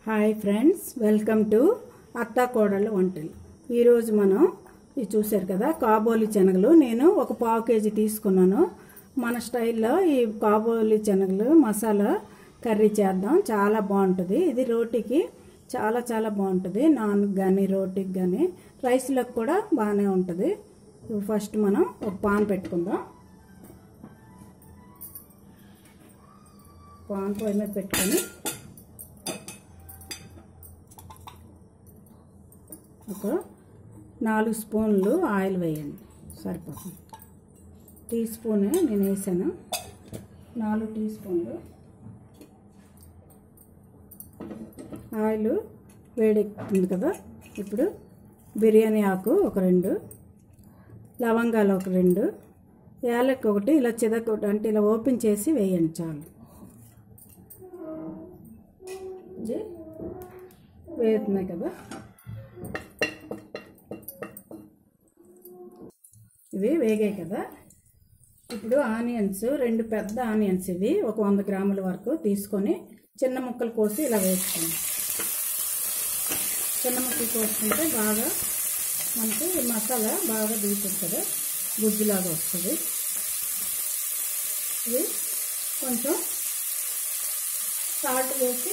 hi friends welcome to అత్తా కోడళ్ళ వంటలు ఈరోజు మనం ఇది చూశారు కదా కాబోలి శనగలు నేను ఒక పావు కేజీ తీసుకున్నాను మన స్టైల్లో ఈ కాబోలి శనగలు మసాలా కర్రీ చేద్దాం చాలా బాగుంటుంది ఇది రోటీకి చాలా చాలా బాగుంటుంది నాన్కి కానీ రోటీకి కానీ రైస్లకు కూడా బాగానే ఉంటుంది ఫస్ట్ మనం ఒక పాన్ పెట్టుకుందాం పాన్ పొయ్యి మీద పెట్టుకొని ఒక నాలుగు స్పూన్లు ఆయిల్ వేయండి సరిపోతుంది టీ స్పూన్ నేను వేసాను నాలుగు టీ స్పూన్లు ఆయిల్ వేడెక్కుతుంది కదా ఇప్పుడు బిర్యానీ ఆకు ఒక రెండు లవంగాలు ఒక రెండు యాలక్ ఒకటి ఇలా చిదకొకటి అంటే ఇలా ఓపెన్ చేసి వేయండి చాలు ఇది వేగుతున్నాయి కదా ఇవి వేగాయి కదా ఇప్పుడు ఆనియన్స్ రెండు పెద్ద ఆనియన్స్ ఇవి ఒక వంద గ్రాముల వరకు తీసుకొని చిన్న ముక్కలు కోసి ఇలా వేసుకోండి చిన్న ముక్కలు కోసుకుంటే బాగా మనకి మసాలా బాగా దిగుతుంది కదా గుజ్జులాగా వస్తుంది ఇది కొంచెం సాల్ట్ వేసి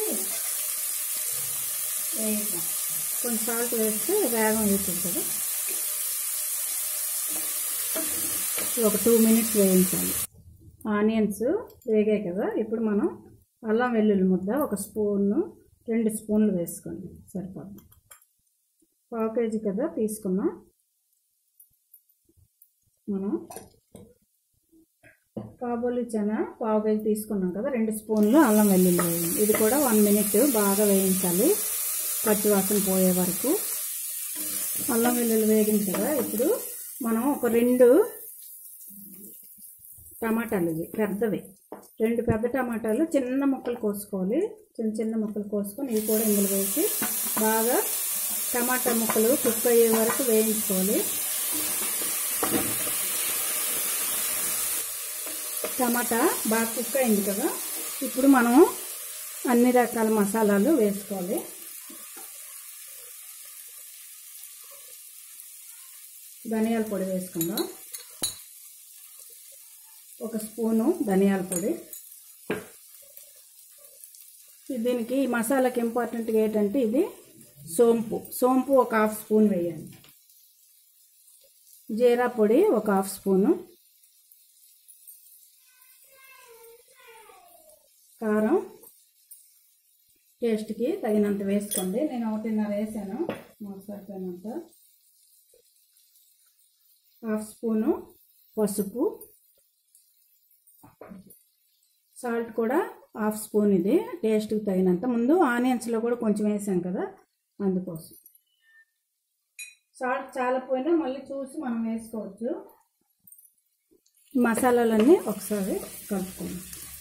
వేయిద్దాం కొంచెం సాల్ట్ వేస్తే వేగం అవుతుంది కదా ఒక టూ మినిట్స్ వేయించాలి ఆనియన్స్ వేగాయి కదా ఇప్పుడు మనం అల్లం వెల్లుల్లి ముద్ద ఒక స్పూను రెండు స్పూన్లు వేసుకోండి సరిపోతుంది పావు కేజీ కదా తీసుకున్నాం మనం కాబోలి చెన పావు కేజీ తీసుకున్నాం కదా రెండు స్పూన్లు అల్లం వెల్లుల్లి వేయండి ఇది కూడా వన్ మినిట్ బాగా వేయించాలి పచ్చివాసన పోయే వరకు అల్లం వెల్లుల్లి వేగింది కదా ఇప్పుడు మనం ఒక రెండు టమాటాలు ఇవి పెద్దవి రెండు పెద్ద టమాటాలు చిన్న ముక్కలు కోసుకోవాలి చిన్న చిన్న ముక్కలు కోసుకొని ఇవి కూడా ఇందులో వేసి బాగా టమాటా ముక్కలు కుక్ అయ్యే వరకు వేయించుకోవాలి టమాటా బాగా కుక్ అయింది కదా ఇప్పుడు మనం అన్ని రకాల మసాలాలు వేసుకోవాలి ధనియాల పొడి వేసుకుందాం ఒక స్పూను ధనియాల పొడి దీనికి ఈ మసాలాకి ఇంపార్టెంట్గా ఏంటంటే ఇది సోంపు సోంపు ఒక హాఫ్ స్పూన్ వేయండి జీరా పొడి ఒక హాఫ్ స్పూను కారం టేస్ట్కి తగినంత వేసుకోండి నేను ఒకటిన్నర వేసాను మాకు సరిపోయినంత హాఫ్ స్పూను పసుపు సాల్ట్ కూడా హాఫ్ స్పూన్ ఇది టేస్ట్కి తగినంత ముందు ఆనియన్స్లో కూడా కొంచెం వేసాం కదా అందుకోసం సాల్ట్ చాలా పోయినా మళ్ళీ చూసి మనం వేసుకోవచ్చు మసాలాలన్నీ ఒకసారి కలుపుకుందాం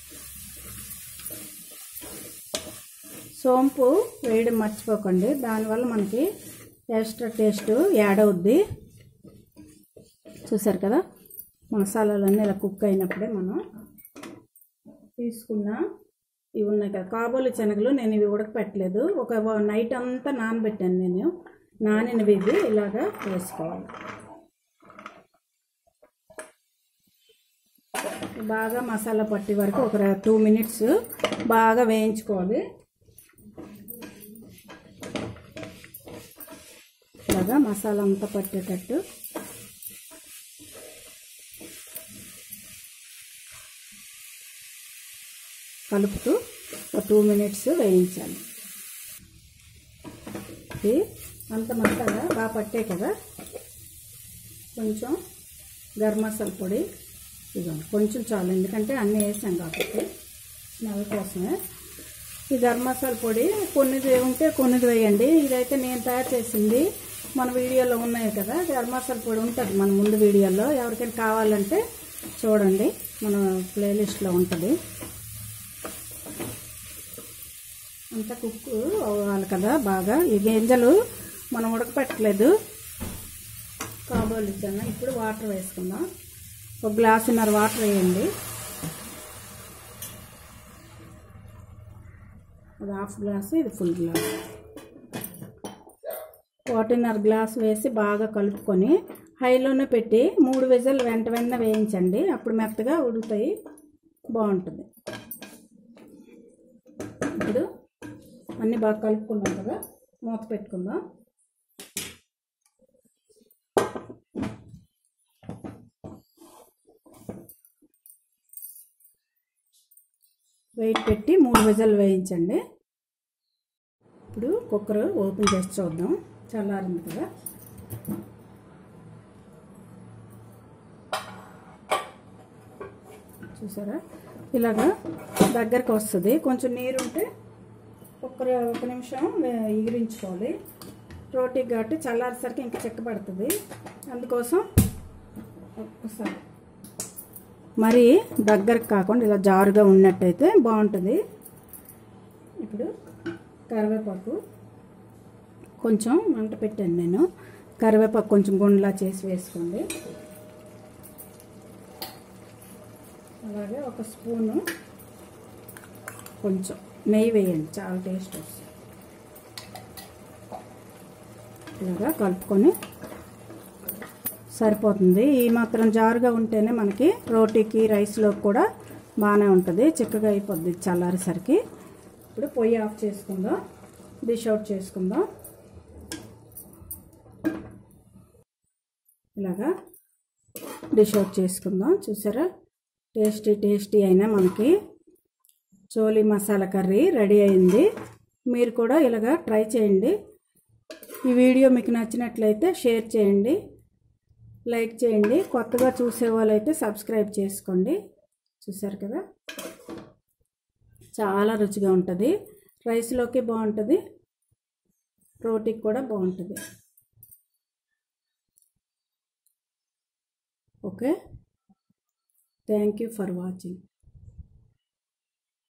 సోంపు వేయడం మర్చిపోకండి దానివల్ల మనకి ఎక్స్ట్రా టేస్ట్ యాడ్ అవుద్ది చూసారు కదా మసాలాలన్నీ ఇలా కుక్ అయినప్పుడే మనం తీసుకున్న ఇవి ఉన్నాయి కదా కాబోలి శనగలు నేను ఇవి ఉడకపెట్టలేదు ఒక నైట్ అంతా నానబెట్టాను నేను నానినవి ఇవి ఇలాగా వేసుకోవాలి బాగా మసాలా పట్టే వరకు ఒక టూ మినిట్స్ బాగా వేయించుకోవాలి ఇలాగా మసాలా అంతా పట్టేటట్టు కలుపుతూ ఒక టూ మినిట్స్ వేయించాలి ఇది అంత మసాలా బాగా పట్టే కదా కొంచెం గరం మసాలా పొడి ఇదిగోండి కొంచెం చాలు ఎందుకంటే అన్నీ వేసాం కాబట్టి స్మెల్ కోసమే ఈ గరం మసాలా పొడి కొన్నిది ఉంటే కొన్నిది వేయండి ఇదైతే నేను తయారు చేసింది మన వీడియోలో ఉన్నాయి కదా గరం మసాలా పొడి ఉంటుంది మన ముందు వీడియోలో ఎవరికైనా కావాలంటే చూడండి మన ప్లేలిస్ట్లో ఉంటుంది అంతా కుక్ అవ్వాలి కదా బాగా ఈ గింజలు మనం ఉడకపెట్టలేదు కాబోలు ఇచ్చాను ఇప్పుడు వాటర్ వేసుకుందాం ఒక గ్లాసున్నర వాటర్ వేయండి అది హాఫ్ గ్లాసు ఇది ఫుల్ గ్లాస్ ఒకటిన్నర గ్లాస్ వేసి బాగా కలుపుకొని హైలోనే పెట్టి మూడు విజల్ వెంట వెంటనే వేయించండి అప్పుడు మెత్తగా ఉడుకుతాయి బాగుంటుంది ఇప్పుడు అన్నీ బాగా కలుపుకున్నాం కదా మూత పెట్టుకుందాం వెయిట్ పెట్టి మూడు విజల్ వేయించండి ఇప్పుడు కుక్కర్ ఓపెన్ చేసి చూద్దాం చల్లారింది కదా చూసారా ఇలాగా దగ్గరకు వస్తుంది కొంచెం నీరు ఉంటే కుక్కర్ ఒక నిమిషం ఎగిరించుకోవాలి రోటీ కాబట్టి చల్లారేసరికి ఇంకా చెక్కబడుతుంది అందుకోసం ఒక్కసారి మరి దగ్గరకు కాకుండా ఇలా జారుగా ఉన్నట్టయితే బాగుంటుంది ఇప్పుడు కరివేపాకు కొంచెం మంట పెట్టాను నేను కరివేపాకు కొంచెం గుండ్లా చేసి వేసుకోండి అలాగే ఒక స్పూను కొంచెం నెయ్యి వేయండి చాలా టేస్ట్ వస్తుంది ఇలాగా కలుపుకొని సరిపోతుంది ఈ మాత్రం జారుగా ఉంటేనే మనకి రోటీకి రైస్లో కూడా బాగానే ఉంటుంది చిక్కగా అయిపోద్ది చల్లారేసరికి ఇప్పుడు పొయ్యి ఆఫ్ చేసుకుందాం డిష్ అవుట్ చేసుకుందాం ఇలాగా డిష్ అవుట్ చేసుకుందాం చూసారా టేస్టీ టేస్టీ అయినా మనకి చోలీ మసాలా కర్రీ రెడీ అయింది మీరు కూడా ఇలాగా ట్రై చేయండి ఈ వీడియో మీకు నచ్చినట్లయితే షేర్ చేయండి లైక్ చేయండి కొత్తగా చూసే వాళ్ళైతే సబ్స్క్రైబ్ చేసుకోండి చూసారు కదా చాలా రుచిగా ఉంటుంది రైస్లోకి బాగుంటుంది రోటీకి కూడా బాగుంటుంది okay thank you for watching